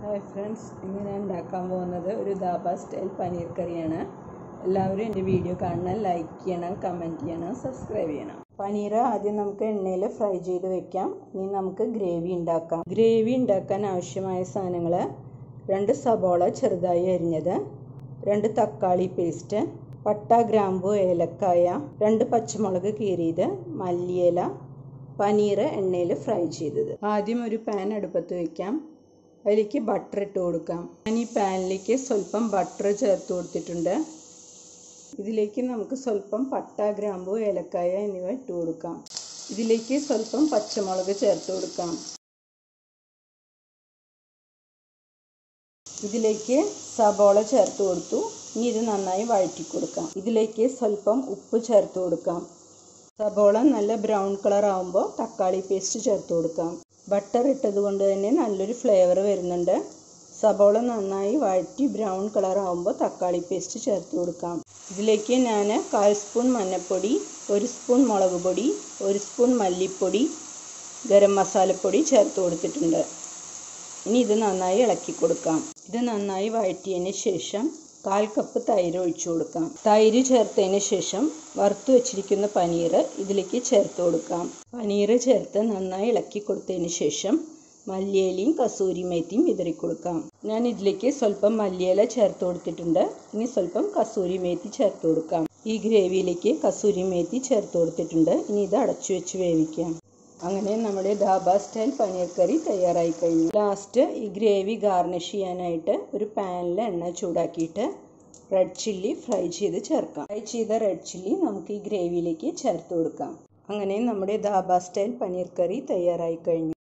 hi friends ഇന്ന് ഞാൻ ഉണ്ടാക്കാൻ പോകുന്നത് ഒരു ദാബ സ്റ്റൈൽ പനീർ കറിയാണ് എല്ലാവരും എൻ്റെ വീഡിയോ കാണണം ലൈക്ക് ചെയ്യണം കമൻറ്റ് ചെയ്യണം സബ്സ്ക്രൈബ് ചെയ്യണം പനീർ ആദ്യം നമുക്ക് എണ്ണയിൽ ഫ്രൈ ചെയ്ത് വെക്കാം ഇനി നമുക്ക് ഗ്രേവി ഉണ്ടാക്കാം ഗ്രേവി ഉണ്ടാക്കാൻ ആവശ്യമായ സാധനങ്ങൾ രണ്ട് സബോള ചെറുതായി അരിഞ്ഞത് രണ്ട് തക്കാളി പേസ്റ്റ് പട്ട ഗ്രാമ്പു ഏലക്കായ രണ്ട് പച്ചമുളക് കീറിയത് മല്ലിയില പനീർ എണ്ണയിൽ ഫ്രൈ ചെയ്തത് ആദ്യം ഒരു പാൻ അടുപ്പത്ത് വയ്ക്കാം അതിലേക്ക് ബട്ടർ ഇട്ട് കൊടുക്കാം ഞാൻ ഈ പാനിലേക്ക് സ്വല്പം ബട്ടർ ചേർത്ത് കൊടുത്തിട്ടുണ്ട് ഇതിലേക്ക് നമുക്ക് സ്വല്പം പട്ട ഗ്രാമ്പു ഏലക്കായ എന്നിവ ഇട്ട് കൊടുക്കാം ഇതിലേക്ക് സ്വല്പം പച്ചമുളക് ചേർത്ത് കൊടുക്കാം ഇതിലേക്ക് സബോള ചേർത്ത് കൊടുത്തു ഇനി ഇത് നന്നായി വഴറ്റി കൊടുക്കാം ഇതിലേക്ക് സ്വല്പം ഉപ്പ് ചേർത്ത് കൊടുക്കാം സബോള നല്ല ബ്രൗൺ കളർ ആകുമ്പോൾ തക്കാളി പേസ്റ്റ് ചേർത്ത് കൊടുക്കാം ബട്ടർ ഇട്ടത് കൊണ്ട് തന്നെ നല്ലൊരു ഫ്ലേവർ വരുന്നുണ്ട് സബോള നന്നായി വഴറ്റി ബ്രൗൺ കളർ ആകുമ്പോൾ തക്കാളി പേസ്റ്റ് ചേർത്ത് കൊടുക്കാം ഇതിലേക്ക് ഞാൻ കാൽ സ്പൂൺ മഞ്ഞൾപ്പൊടി ഒരു സ്പൂൺ മുളക് പൊടി ഒരു സ്പൂൺ മല്ലിപ്പൊടി ഗരം മസാലപ്പൊടി ചേർത്ത് കൊടുത്തിട്ടുണ്ട് ഇനി ഇത് നന്നായി ഇളക്കി കൊടുക്കാം ഇത് നന്നായി വഴറ്റിയതിന് ശേഷം കാൽ കപ്പ് തൈര് ഒഴിച്ചു കൊടുക്കാം തൈര് ചേർത്തതിന് ശേഷം വറുത്ത് വെച്ചിരിക്കുന്ന പനീർ ഇതിലേക്ക് ചേർത്ത് കൊടുക്കാം പനീർ ചേർത്ത് നന്നായി ഇളക്കി കൊടുത്തതിന് ശേഷം മല്ലിയിലയും കസൂരി മേത്തിയും വിതറി കൊടുക്കാം ഞാൻ ഇതിലേക്ക് സ്വല്പം മല്ലിയില ചേർത്ത് കൊടുത്തിട്ടുണ്ട് ഇനി സ്വല്പം കസൂരി മേത്തി ചേർത്ത് കൊടുക്കാം ഈ ഗ്രേവിയിലേക്ക് കസൂരി മേത്തി ചേർത്ത് കൊടുത്തിട്ടുണ്ട് ഇനി ഇത് അടച്ചു വെച്ച് വേവിക്കാം അങ്ങനെ നമ്മുടെ ധാബ സ്റ്റൈൽ പനീർ കറി തയ്യാറായി കഴിഞ്ഞു ലാസ്റ്റ് ഈ ഗ്രേവി ഗാർണിഷ് ചെയ്യാനായിട്ട് ഒരു പാനിൽ എണ്ണ ചൂടാക്കിയിട്ട് റെഡ് ചില്ലി ഫ്രൈ ചെയ്ത് ചേർക്കാം ഫ്രൈ ചെയ്ത റെഡ് ചില്ലി നമുക്ക് ഈ ഗ്രേവിയിലേക്ക് ചേർത്ത് കൊടുക്കാം അങ്ങനെ നമ്മുടെ ധാബ സ്റ്റൈൽ പനീർ കറി തയ്യാറായി കഴിഞ്ഞു